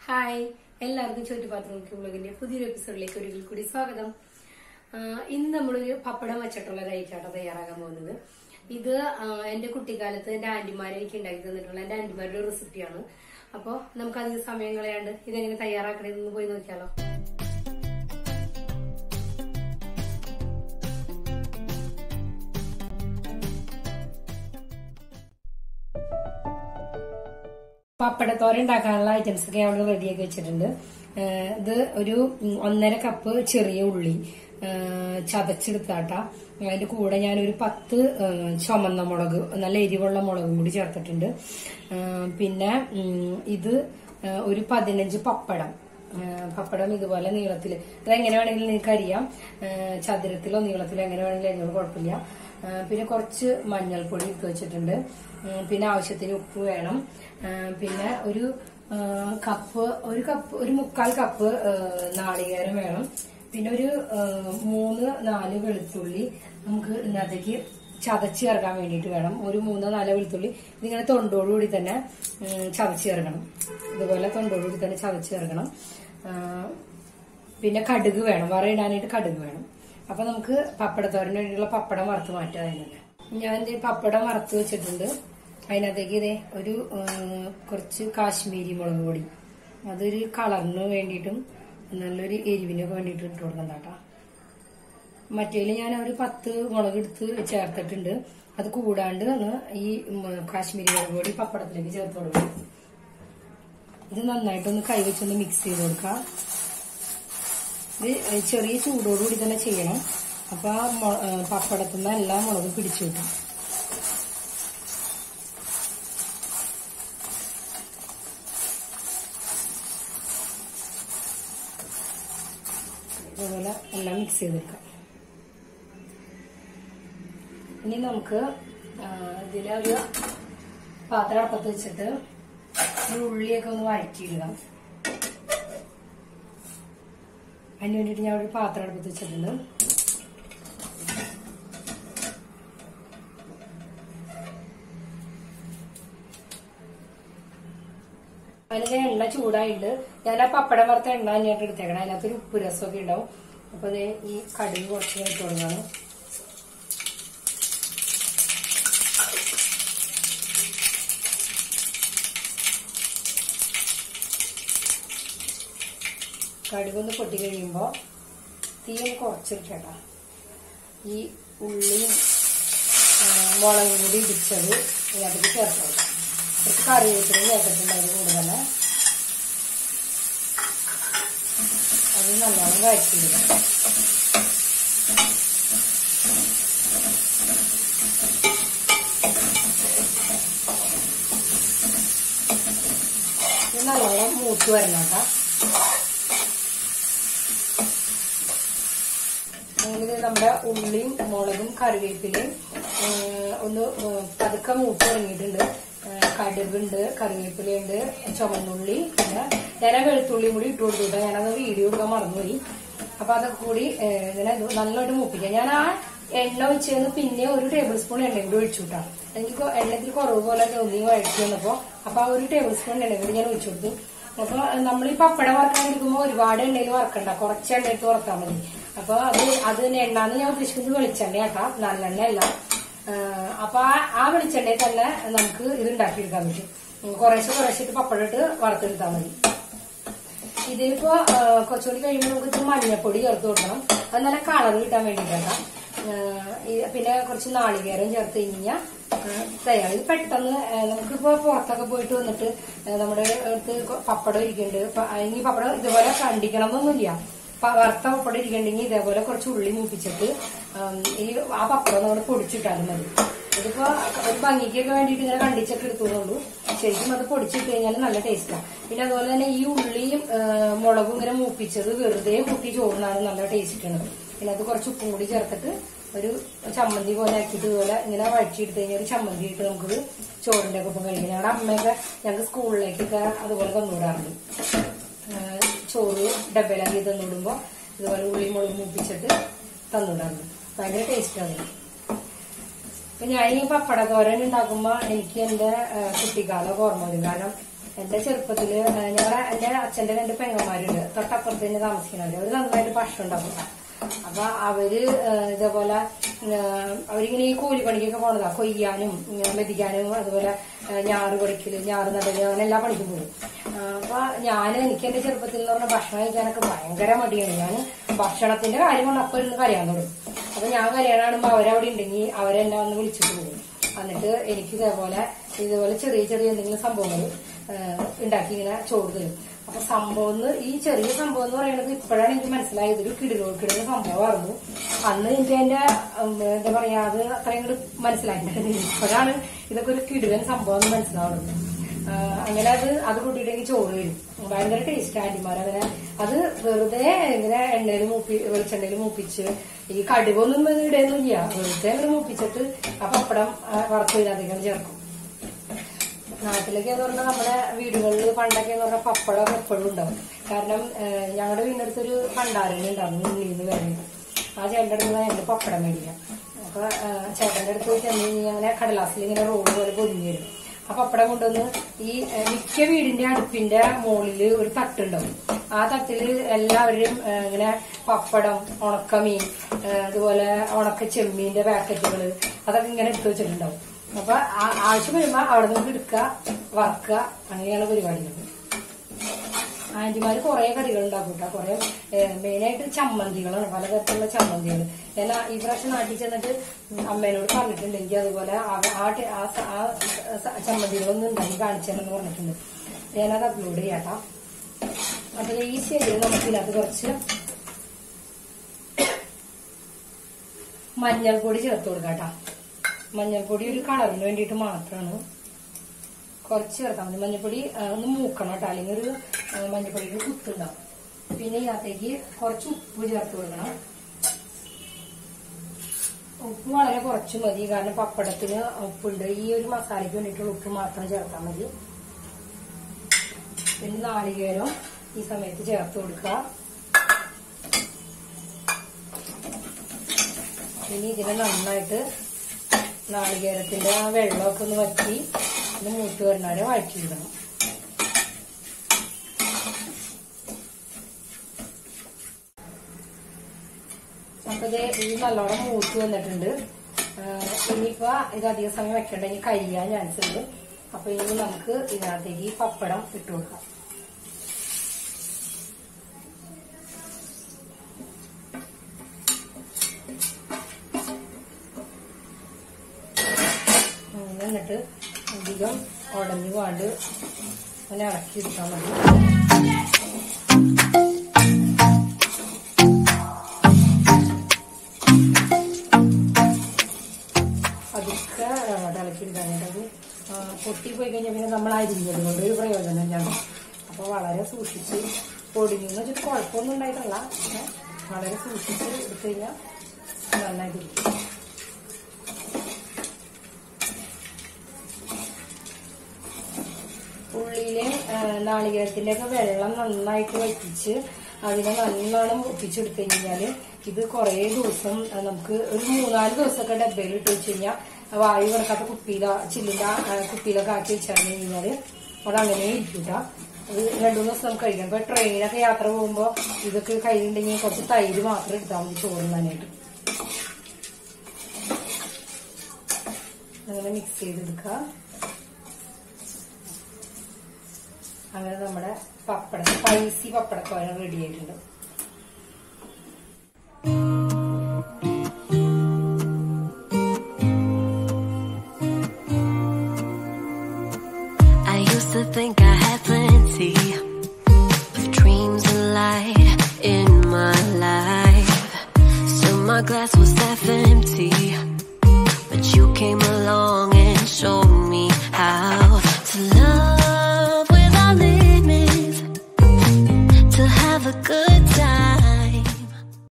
hi എല്ലാവർക്കും ചോറ്റുപാത്രം വ്ളോഗിന്റെ പുതിയൊരു എപ്പിസോഡിലേക്ക് ഒരിക്കൽ കൂടി സ്വാഗതം ആ, ഇന്ന് നമ്മളൊരു പപ്പടം വെച്ചിട്ടുള്ള ഒരു ഐറ്റാണ് തയ്യാറാക്കാൻ പോകുന്നത് ഇത് ആ, എന്റെ കുട്ടിക്കാലത്ത് എന്റെ ആന്റിമാരെ എനിക്ക് ഉണ്ടാക്കി തന്നിട്ടുള്ള എന്റെ ആന്റിമാരുടെ റെസിപ്പിയാണ് അപ്പോൾ നമുക്ക് അധികം സമയം കളയാണ്ട് ഇതെങ്ങനെ തയ്യാറാക്കണമെന്ന് പോയി നോക്കിയാലോ പപ്പടത്തോര ഉണ്ടാക്കാനുള്ള ഐറ്റംസ് ഒക്കെ അവിടെ റെഡിയാക്കി വെച്ചിട്ടുണ്ട് ഏഹ് ഇത് ഒരു ഉം, ഒന്നര കപ്പ് ചെറിയ ഉള്ളി ഏഹ് ചതച്ചെടുത്താട്ടാ അതിന്റെ കൂടെ ഞാൻ ഒരു പത്ത് ഏഹ് ചുമന്ന മുളക് നല്ല എരിവുള്ള മുളകും കൂടി ചേർത്തിട്ടുണ്ട് ഏഹ് പിന്നെ ഉം, ഇത് ഏഹ് ഒരു പതിനഞ്ച് പപ്പടം ഏഹ് പപ്പടം ഇതുപോലെ നീളത്തില് അത് എങ്ങനെ വേണമെങ്കിലും നിങ്ങൾക്ക് അറിയാം ഏഹ് ചതുരത്തിലോ നീളത്തിലോ എങ്ങനെ വേണമെങ്കിലും അതിനോട് കുഴപ്പമില്ല ഏഹ് പിന്നെ കുറച്ച് മഞ്ഞൾപ്പൊടി ഇട്ട് വെച്ചിട്ടുണ്ട് ഉം, പിന്നെ ആവശ്യത്തിന് ഉപ്പ് വേണം ഏഹ് പിന്നെ ഒരു ഏഹ് കപ്പ് ഒരു കപ്പ് ഒരു മുക്കാൽ കപ്പ് ഏഹ് നാളികേരം വേണം പിന്നെ ഒരു ഏഹ് മൂന്ന് നാല് വെളുത്തുള്ളി നമുക്ക് ഇതിനകത്തേക്ക് ചതച്ച് ചേർക്കാൻ വേണ്ടിയിട്ട് വേണം ഒരു മൂന്നോ നാലോ വെളുത്തുള്ളി ഇതിങ്ങനെ തൊണ്ടോടുകൂടി തന്നെ ഉം, ചതച്ച് ചേർക്കണം ഇതുപോലെ തൊണ്ടോടുകൂടി തന്നെ ചതച്ച് ചേർക്കണം ഏഹ് പിന്നെ കടുക് വേണം വറയിടാനായിട്ട് കടുക് വേണം അപ്പൊ നമുക്ക് പപ്പടത്തോരന് വേണ്ടിയുള്ള പപ്പടം വറുത്ത് മാറ്റാം അതിനല്ലേ ഞാൻ ദേ പപ്പടം വറുത്ത് വെച്ചിട്ടുണ്ട് അതിനകത്തേക്ക് ഇതേ ഒരു ഏഹ്, കുറച്ച് കാശ്മീരി മുളക് പൊടി അതൊരു കളറിന് വേണ്ടിയിട്ടും നല്ലൊരു എരിവിനൊക്കെ വേണ്ടിയിട്ട് ഇട്ട് കൊടുക്കണ്ട കേട്ടോ മറ്റേല് ഞാൻ ഒരു പത്ത് മുളക് എടുത്ത് ചേർത്തിട്ടുണ്ട് അത് കൂടാണ്ട് ഒന്ന് ഈ ഉം, കാശ്മീരി മുളക് പൊടി പപ്പടത്തിലേക്ക് ചേർത്ത് കൊടുക്കണം ഇത് നന്നായിട്ടൊന്ന് കൈവച്ചൊന്ന് മിക്സ് ചെയ്ത് കൊടുക്കാം ഇത് ചെറിയ ചൂടോടുകൂടി തന്നെ ചെയ്യണം അപ്പൊ ആ മൊ- ഏ, പപ്പടത്തുനിന്ന് എല്ലാ മുളകും പിടിച്ചു കിട്ടും ഇതുപോലെ എല്ലാം മിക്സ് ചെയ്തെടുക്കാം ഇനി നമുക്ക് ആ, ഇതിലെ ഒരു പാത്രം അടുപ്പത്ത് വെച്ചിട്ട് ഈ ഉള്ളിയൊക്കെ ഒന്ന് വഴറ്റിയിടുക അതിന് വേണ്ടിയിട്ട് ഞാൻ ഒരു പാത്രം അടുപ്പത്ത് വെച്ചിട്ടുണ്ട് അതിന് എണ്ണ ചൂടായിട്ട് ഞാൻ ആ പപ്പടം വറുത്ത എണ്ണ തന്നെയായിട്ട് എടുത്തേക്കണം അതിനകത്തൊരു ഉപ്പ് രസമൊക്കെ ഉണ്ടാവും അപ്പൊ ദേ ഈ കടുക് കുറച്ച് ഇട്ട് കൊടുക്കണം കടുകൊന്ന് പൊട്ടി കഴിയുമ്പോൾ തീ ഒന്ന് കുറച്ചിട്ടേട്ടാ ഈ ഉള്ളിയും ആ, മുളകും കൂടി ഇടിച്ചത് ഇതിനകത്തേക്ക് ചേർത്ത് കൊടുക്കാം കുറച്ച് കറിവേപ്പില ചേർത്തിട്ടുണ്ട് അതിന് കൂടെ തന്നെ അത് നല്ലോണം വഴറ്റിയിടുക ഇത് നല്ലോണം മൂത്ത് വരണം കേട്ടോ അങ്ങനെ നമ്മുടെ ഉള്ളിയും മുളകും കറിവേപ്പിലയും ആ, ഒന്ന് ആ, പതുക്കെ മൂത്ത് തുടങ്ങിയിട്ടുണ്ട് ആ, കടുകുണ്ട് കറിവേപ്പിലയുണ്ട് ചുമന്നുള്ളി പിന്നെ ഞാൻ ആ വെളുത്തുള്ളിയും കൂടി ഇട്ട് കൊടുത്തിട്ട് ഞാനത് വീഡിയോ എടുക്കാൻ മറന്നുപോയി അപ്പൊ അതൊക്കെ കൂടി ആ, ഇങ്ങനെ ഇത് നല്ലതായിട്ട് മൂപ്പിക്കാം ഞാൻ ആ എണ്ണ ഒഴിച്ചതിന് പിന്നെ ഒരു ടേബിൾ സ്പൂൺ എണ്ണയും കൂടി ഒഴിച്ചു കിട്ടാം എനിക്ക് കൊ- എണ്ണത്തിൽ കുറവ് പോലെ തോന്നി വഴറ്റി വന്നപ്പോ അപ്പൊ ആ ഒരു ടേബിൾ സ്പൂൺ എണ്ണയും കൂടി ഞാൻ ഒഴിച്ചു കൊടുത്തു അപ്പൊ നമ്മൾ ഈ പപ്പടം വറക്കാൻ എടുക്കുമ്പോൾ ഒരുപാട് എണ്ണയിൽ വറക്കണ്ട കുറച്ച് എണ്ണയിട്ട് വറുത്താൽ മതി അപ്പൊ അത് അത് എണ്ണാന്ന് ഞാൻ ഉദ്ദേശിക്കുന്നത് വെളിച്ചെണ്ണ ആട്ടാ നല്ലെണ്ണ അല്ല ആഹ് അപ്പൊ ആ ആ വെളിച്ചെണ്ണയിൽ തന്നെ നമുക്ക് ഇത് ഉണ്ടാക്കിയെടുക്കാൻ പറ്റും ഉം, കുറേശ്ശെ കുറേശ്ശെ പപ്പടം ഇട്ട് വറുത്തെടുത്താൽ മതി ഇതിലിപ്പോ ആഹ് കുറച്ചുകൂടി കഴിയുമ്പോൾ നമുക്ക് ഇത്തിരി മഞ്ഞപ്പൊടി ചേർത്ത് കൊടുക്കണം അത് നല്ല കളർ കിട്ടാൻ വേണ്ടിയിട്ടാണ് പിന്നെ കുറച്ച് നാളികേരം ചേർത്ത് കഴിഞ്ഞാൽ തയ്യാറ് ഇത് പെട്ടെന്ന് ആഹ് നമുക്കിപ്പോ പുറത്തൊക്കെ പോയിട്ട് വന്നിട്ട് ആഹ് നമ്മുടെ അടുത്ത് കൊ- പപ്പടം ഇരിക്കുന്നുണ്ട് പ- ഈ പപ്പടം ഇതുപോലെ കണ്ടിക്കണം എന്നൊന്നുമില്ല പ- വറുത്ത പപ്പടം ഇരിക്കണ്ടെങ്കിൽ ഇതേപോലെ കുറച്ച് ഉള്ളി മൂപ്പിച്ചിട്ട് ആം, ഈ ആ പപ്പടം നമ്മൾ പൊടിച്ചിട്ടാലും മതി ഇതിപ്പോ ഒരു ഭംഗിക്കൊക്കെ വേണ്ടിയിട്ട് ഇങ്ങനെ കണ്ടിച്ചൊക്കെ എടുത്തോളൂ ശരിക്കും അത് പൊടിച്ചിട്ട് കഴിഞ്ഞാൽ നല്ല ടേസ്റ്റാണ് പിന്നെ അതുപോലെ തന്നെ ഈ ഉള്ളിയും ആ, മുളകും ഇങ്ങനെ മൂപ്പിച്ചത് വെറുതെ കുട്ടി ചോറിനാണ് നല്ല ടേസ്റ്റ് ആണ് പിന്നെ അത് കുറച്ച് ഉപ്പും കൂടി ചേർത്തിട്ട് ഒരു ചമ്മന്തി പോലെ ആക്കിയിട്ട് ഇതുപോലെ ഇങ്ങനെ വഴറ്റിയെടുത്ത് കഴിഞ്ഞാൽ ഒരു ചമ്മന്തി ഇട്ട് നമുക്കൊരു ചോറിന്റെ ഒക്കെ ഒപ്പം കഴിക്കാം ഞങ്ങളുടെ അമ്മയൊക്കെ ഞങ്ങൾക്ക് സ്കൂളിലേക്കൊക്കെ അതുപോലെ തന്നുവിടാറുണ്ട് ആ, ചോറ് ഡബയിലാക്കി തന്നിടുമ്പോ ഇതുപോലെ ഉള്ളി മുളക് മൂപ്പിച്ചിട്ട് തന്നിടാറുണ്ട് ഭയങ്കര ടേസ്റ്റാണ് അപ്പൊ ഞാൻ ഈ പപ്പട തോരൻ ഉണ്ടാക്കുമ്പോ എനിക്ക് എന്റെ ആ, കുട്ടിക്കാലം ഓർമ്മ വരും കാരണം എന്റെ ചെറുപ്പത്തില് ഏഹ്, ഞങ്ങളുടെ എന്റെ അച്ഛന്റെ രണ്ട് പെങ്ങന്മാരുണ്ട് തൊട്ടപ്പുറത്ത് തന്നെ താമസിക്കുന്നവര് അവര് നന്നായിട്ട് ഭക്ഷണം ഉണ്ടാക്കും അപ്പൊ അവര് ഏഹ്, ഇതേപോലെ ഏഹ്, അവരിങ്ങനെ ഈ കൂലിപ്പണിക്കൊക്കെ പോണതാ കൊയ്യാനും ഇങ്ങനെ മെതിക്കാനും അതുപോലെ ഏഹ്, ഞാറ് പൊടിക്കല് ഞാറ് നടല് അങ്ങനെ എല്ലാ പണിക്കും പോകും ഏഹ്, അപ്പൊ ഞാൻ എനിക്ക് എന്റെ ചെറുപ്പത്തിൽ എന്ന് പറഞ്ഞാൽ ഭക്ഷണം കഴിക്കാനൊക്കെ ഭയങ്കര മടിയാണ് ഞാൻ ഭക്ഷണത്തിന്റെ കാര്യം കൊണ്ട് അപ്പൊ ഇരുന്ന് കരയാൻ തുടങ്ങും അപ്പൊ ഞാൻ കരയാൻ കാണുമ്പോ അവരവിടെ ഉണ്ടെങ്കിൽ അവരെന്നെ വന്ന് വിളിച്ചിട്ട് പോകും എന്നിട്ട് എനിക്ക് ഇതേപോലെ ഇതുപോലെ ചെറിയ ചെറിയ എന്തെങ്കിലും സംഭവങ്ങൾ ഉണ്ടാക്കി ഇങ്ങനെ ചോറ് തരും അപ്പൊ സംഭവം എന്ന് ഈ ചെറിയ സംഭവം എന്ന് പറയുന്നത് ഇപ്പോഴാണ് എനിക്ക് മനസ്സിലായത് ഒരു കിടിലോ കിടുന്ന സംഭവമായിരുന്നു അന്ന് എനിക്ക് അതിന്റെ ഉം, എന്താ പറയാ അത് അത്രയും കൂടി മനസ്സിലാക്കിയിട്ടുണ്ട് ഇപ്പോഴാണ് ഇതൊക്കെ ഒരു കിടിലൻ സംഭവം എന്ന് മനസ്സിലാവുന്നത് ആഹ് അങ്ങനെ അത് അത് കൂട്ടിയിട്ട് എനിക്ക് ചോറ് വരും ഭയങ്കര ടേസ്റ്റ് ആന്റിമാർ അങ്ങനെ അത് വെറുതെ ഇങ്ങനെ എണ്ണയിൽ മൂപ്പി വെളിച്ചെണ്ണയിൽ മൂപ്പിച്ച് ഈ കടുകൊന്നും ഇടുന്നില്ല വെറുതെ അങ്ങനെ മൂപ്പിച്ചിട്ട് ആ പപ്പടം ആ, വറുത്ത് ഇതിനകത്തേക്കാണ് ചേർക്കും നാട്ടിലേക്ക് എന്ന് പറഞ്ഞാൽ നമ്മുടെ വീടുകളിൽ പണ്ടൊക്കെ എന്ന് പറഞ്ഞാൽ പപ്പടം എപ്പോഴും ഉണ്ടാവും കാരണം ഏഹ്, ഞങ്ങളുടെ വീടിനടുത്ത് ഒരു ഭണ്ടാരണി ഉണ്ടായിരുന്നു ഉള്ളിന്ന് വരുന്നത് ആ ചേട്ടൻ്റെ അടുത്ത് നിന്ന് ഞങ്ങൾ പപ്പടം മേടിക്കാം അപ്പൊ ഏഹ്, ചേട്ടന്റെ അടുത്ത് പോയി ചെന്ന് കഴിഞ്ഞാൽ അങ്ങനെ കടലാസിൽ ഇങ്ങനെ റോഡ് പോലെ പൊതിഞ്ഞു വരും ആ പപ്പടം കൊണ്ടുവന്ന് ഈ ഏഹ്, മിക്ക വീടിന്റെ അടുപ്പിന്റെ മുകളില് ഒരു തട്ടുണ്ടാവും ആ തട്ടില് എല്ലാവരും ഏഹ്, ഇങ്ങനെ പപ്പടം ഉണക്കമീൻ ഏഹ്, അതുപോലെ ഉണക്ക ചെമ്മീന്റെ പാക്കറ്റുകള് അതൊക്കെ ഇങ്ങനെ എടുത്തു വെച്ചിട്ടുണ്ടാവും അപ്പൊ ആ- ആവശ്യം വരുമ്പോ അവിടെ നിന്ന് എടുക്കുക വറക്കുക അങ്ങനെയാണ് പരിപാടികൾ ആന്റിമാര് കുറെ കറികൾ ഉണ്ടാക്കും കേട്ടോ കുറെ മെയിനായിട്ട് ചമ്മന്തികളാണ് പലതരത്തിലുള്ള ചമ്മന്തികൾ ഞാൻ ഈ പ്രാവശ്യം നാട്ടിൽ ചെന്നിട്ട് അമ്മേനോട് പറഞ്ഞിട്ടുണ്ട് എനിക്ക് അതുപോലെ ആ- ആ ടെ- ആ സ- ആ സ- ചമ്മന്തികളൊന്നും ഉണ്ടാക്കി കാണിച്ചതെന്ന് പറഞ്ഞിട്ടുണ്ട് ഞാനത് അപ്ലോഡ് ചെയ്യാട്ടോ അപ്പൊ ഈ സ്റ്റേജിൽ നമുക്ക് ഇതിനകത്ത് കുറച്ച് മഞ്ഞൾപ്പൊടി ചേർത്ത് കൊടുക്കാം കേട്ടോ മഞ്ഞൾപ്പൊടി ഒരു കളറിന് വേണ്ടിയിട്ട് മാത്രമാണ് കുറച്ച് ചേർത്താൽ മതി മഞ്ഞൾപ്പൊടി ആ, ഒന്ന് മൂക്കണം കേട്ടോ അല്ലെങ്കിൽ ഒരു ആ, മഞ്ഞൾപ്പൊടിക്ക് കുത്തുണ്ടാവും പിന്നെ ഇതിനകത്തേക്ക് കുറച്ച് ഉപ്പ് ചേർത്ത് കൊടുക്കണം ഉപ്പ് വളരെ കുറച്ച് മതി കാരണം പപ്പടത്തിന് ഉപ്പുണ്ട് ഈ ഒരു മസാലയ്ക്ക് വേണ്ടിയിട്ടുള്ള ഉപ്പ് മാത്രം ചേർത്താൽ മതി പിന്നെ നാളികേരം ഈ സമയത്ത് ചേർത്ത് കൊടുക്കുക ഇനി ഇതിനെ നന്നായിട്ട് നാളികേരത്തിന്റെ ആ വെള്ളമൊക്കെ ഒന്ന് വറ്റി ഒന്ന് മൂത്ത് വരുന്നവരെ വഴറ്റിയിടണം അപ്പൊ ഇത് ഈ നല്ലോണം മൂത്ത് വന്നിട്ടുണ്ട് ആഹ് ഇനിയിപ്പോ ഇത് അധിക സമയം വെക്കണ്ട ഇനി കഴിയാൻ ചാൻസ് ഉണ്ട് അപ്പൊ ഇനി നമുക്ക് ഇതിനകത്തേക്ക് ഈ പപ്പടം ഇട്ട് കൊടുക്കാം അങ്ങനെ എന്നിട്ട് അധികം ഉടഞ്ഞു പാണ്ട് അങ്ങനെ ഇളക്കി എടുത്താൽ മതി അതൊക്കെ ഇളക്കി എടുക്കാനായിട്ട് അത് ആ, പൊട്ടിപ്പോയി കഴിഞ്ഞാൽ പിന്നെ നമ്മൾ അരിഞ്ഞത് കൊണ്ട് ഒരു പ്രയോജനമില്ല അപ്പോൾ വളരെ സൂക്ഷിച്ച് പൊടിഞ്ഞെന്ന് വെച്ചിട്ട് കുഴപ്പമൊന്നും ഉണ്ടായിട്ടല്ല പക്ഷെ വളരെ സൂക്ഷിച്ച് എടുത്തു കഴിഞ്ഞാൽ നന്നായിട്ടിരിക്കും ഉള്ളിയിലെ നാളികേരത്തിന്റെ ഒക്കെ വെള്ളം നന്നായിട്ട് വറ്റിച്ച് അതിനെ നല്ലോണം ഒപ്പിച്ചെടുത്തു കഴിഞ്ഞാല് ഇത് കുറേ ദിവസം ആ, നമുക്ക് ഒരു മൂന്നാല് ദിവസമൊക്കെ ഡബയിൽ ഇട്ട് വെച്ച് കഴിഞ്ഞാൽ വായു കിടക്കാത്ത കുപ്പിയില ചില്ലിന്റെ ആ, കുപ്പിയിലൊക്കെ ആക്കി വെച്ചാൽ കഴിഞ്ഞാല് അത് അങ്ങനെ ഇരിക്കൂല അത് രണ്ടു മൂന്ന് ദിവസം നമുക്ക് കഴിക്കാം ഇപ്പൊ ട്രെയിനൊക്കെ യാത്ര പോകുമ്പോ ഇതൊക്കെ കയ്യിലുണ്ടെങ്കിൽ കുറച്ച് തൈര് മാത്രം എടുത്താൽ മതി ചോറുന്നാനായിട്ട് അങ്ങനെ മിക്സ് ചെയ്തെടുക്കുക അങ്ങനെ നമ്മുടെ പപ്പടം സ്പൈസി പപ്പടക്കോല റെഡി ആയിട്ടുണ്ട്